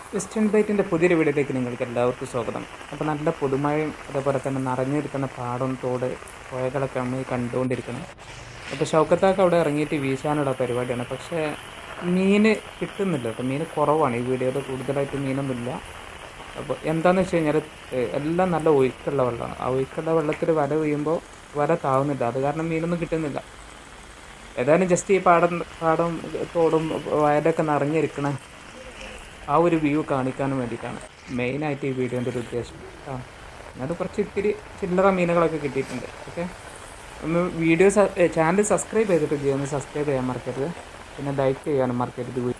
western ബൈറ്റിൻ്റെ പുതിയൊരു വീഡിയോയിലേക്ക് നിങ്ങൾക്ക് എല്ലാവർക്കും സ്വാഗതം അപ്പോൾ നല്ല പുതുമഴയും അതേപോലെ തന്നെ നിറഞ്ഞിരിക്കുന്ന പാടം തോട് പുഴകളൊക്കെ നമ്മൾ കണ്ടുകൊണ്ടിരിക്കണം അപ്പോൾ ഷൗക്കത്താക്ക് അവിടെ ഇറങ്ങിയിട്ട് വീശാനുള്ള പരിപാടിയാണ് പക്ഷേ മീൻ കിട്ടുന്നില്ല കേട്ടോ മീൻ കുറവാണ് ഈ വീഡിയോയിൽ കൂടുതലായിട്ട് മീനൊന്നുമില്ല അപ്പോൾ എന്താണെന്ന് വെച്ച് കഴിഞ്ഞാൽ ഏഹ്, എല്ലാം നല്ല ഒഴുക്കുള്ള വെള്ളമാണ് ആ ഒഴുക്കുള്ള വെള്ളത്തിൽ വല വീഴുമ്പോൾ വല താവുന്നില്ല അത് കാരണം മീനൊന്നും കിട്ടുന്നില്ല ഏതായാലും ജസ്റ്റ് ഈ പാടം പാടം തോടും വയലൊക്കെ നിറഞ്ഞിരിക്കണ ആ ഒരു വ്യൂ കാണിക്കാനും വേണ്ടിയിട്ടാണ് മെയിനായിട്ട് ഈ വീഡിയോൻ്റെ ഒരു ഉദ്ദേശം ആ അത് കുറച്ച് ഇത്തിരി ചില്ലറ മീനുകളൊക്കെ കിട്ടിയിട്ടുണ്ട് ഓക്കെ ഒന്ന് വീഡിയോ ചാനൽ സബ്സ്ക്രൈബ് ചെയ്തിട്ട് ഒന്ന് സബ്സ്ക്രൈബ് ചെയ്യാൻ മറക്കരുത് പിന്നെ ലൈക്ക് ചെയ്യാനും മറക്കരുത് വീ-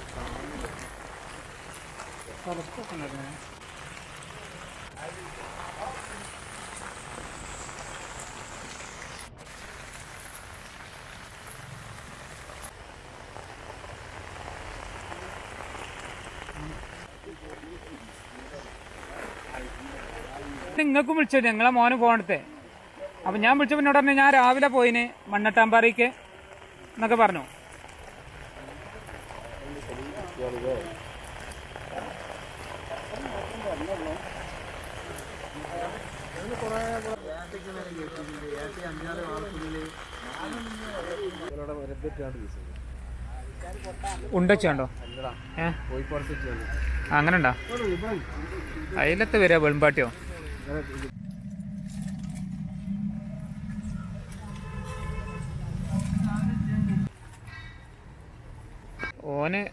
നിങ്ങൾക്കും വിളിച്ചു ഞങ്ങളെ മോന് പോണത്തെ അപ്പൊ ഞാൻ വിളിച്ചപ്പോൾ എന്നോട് പറഞ്ഞു ഞാൻ രാവിലെ പോയിന് മണ്ണട്ടാമ്പാറയ്ക്ക് എന്നൊക്കെ പറഞ്ഞു ഉണ്ടോ ഏ അങ്ങനെ ഉണ്ടോ അയിലത്ത് വരിക വെളുമ്പാട്ടിയോ ഓന്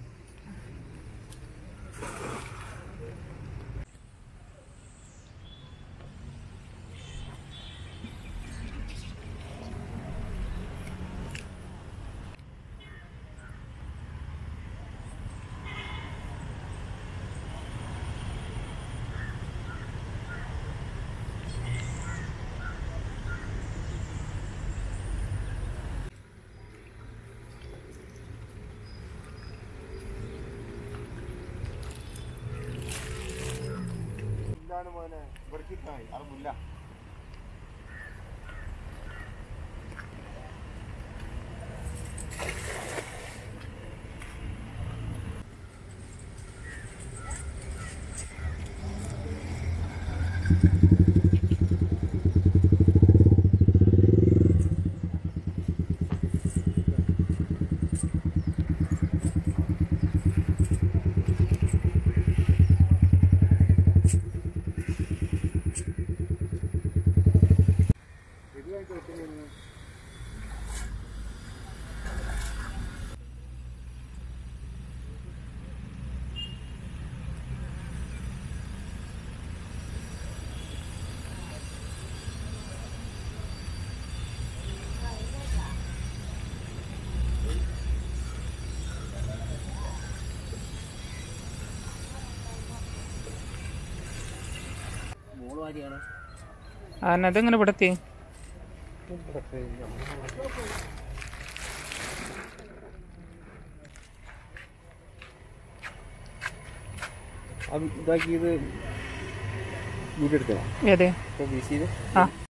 അതെങ്ങനെ ഇവിടെ എത്തി അത് ഇതാക്കിയത് വീഡിയോ എടുക്കണം ഏത് ഇപ്പോൾ ബി സിയിൽ ആ